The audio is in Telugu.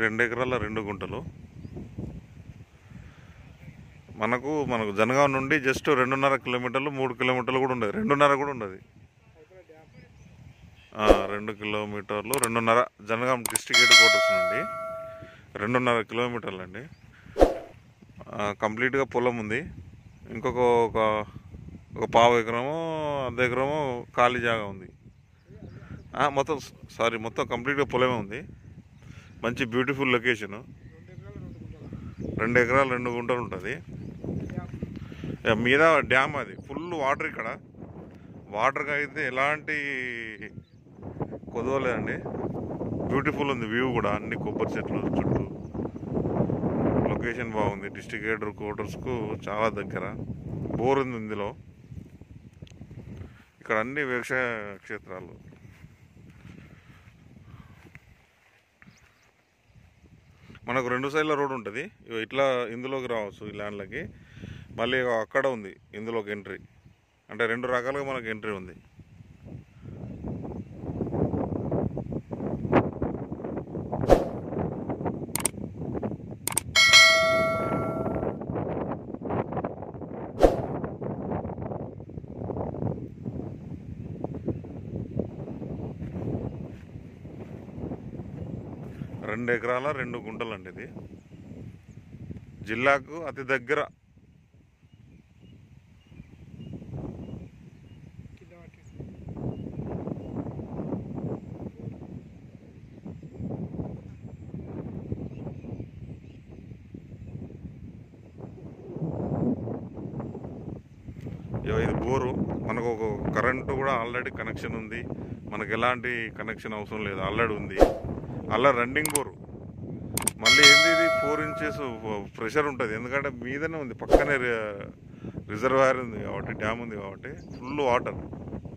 రెండు ఎకరాల రెండు గుంటలు మనకు మనకు జనగాం నుండి జస్ట్ రెండున్నర కిలోమీటర్లు మూడు కిలోమీటర్లు కూడా ఉండదు రెండున్నర కూడా ఉండదు ఆ, రెండు కిలోమీటర్లు రెండున్నర జనగాం డిస్టిక్ హెడ్ క్వార్టర్స్ నుండి రెండున్నర కిలోమీటర్లు అండి కంప్లీట్గా పొలం ఉంది ఇంకొక ఒక ఒక పావు ఎకరము అర్ధ ఎకరము ఖాళీ జాగా ఉంది ఆ, మొత్తం సారీ మొత్తం కంప్లీట్గా పొలమే ఉంది మంచి బ్యూటిఫుల్ లొకేషను రెండు ఎకరాలు రెండు గుంటలు ఉంటుంది ఇక మీద డ్యామ్ అది ఫుల్ వాటర్ ఇక్కడ వాటర్కి అయితే ఎలాంటి కొదవలేదండి బ్యూటిఫుల్ ఉంది వ్యూ కూడా అన్ని కొబ్బరి చెట్లు చుట్టూ లొకేషన్ బాగుంది డిస్టిక్ హెడ్ క్వార్టర్స్కు చాలా దగ్గర బోర్ ఉంది ఇందులో ఇక్కడ అన్ని వ్యవసాయ క్షేత్రాలు మనకు రెండు సైడ్ల రోడ్ ఉంటుంది ఇగో ఇట్లా ఇందులోకి రావచ్చు ఈ ల్యాండ్లకి మళ్ళీ ఇగో అక్కడ ఉంది ఇందులోకి ఎంట్రీ అంటే రెండు రకాలుగా మనకు ఎంట్రీ ఉంది రెండు ఎకరాల రెండు గుంటలు అండి ఇది జిల్లాకు అతి దగ్గర ఇగో ఇది బోరు మనకు ఒక కరెంటు కూడా ఆల్రెడీ కనెక్షన్ ఉంది మనకు ఎలాంటి కనెక్షన్ అవసరం లేదు ఆల్రెడీ ఉంది అలా రన్నింగ్ బోరు మళ్ళీ ఏంది ఇది ఫోర్ ఇంచెస్ ప్రెషర్ ఉంటుంది ఎందుకంటే మీదనే ఉంది పక్కనే రిజర్వాయర్ ఉంది కాబట్టి డ్యామ్ ఉంది కాబట్టి ఫుల్ వాటర్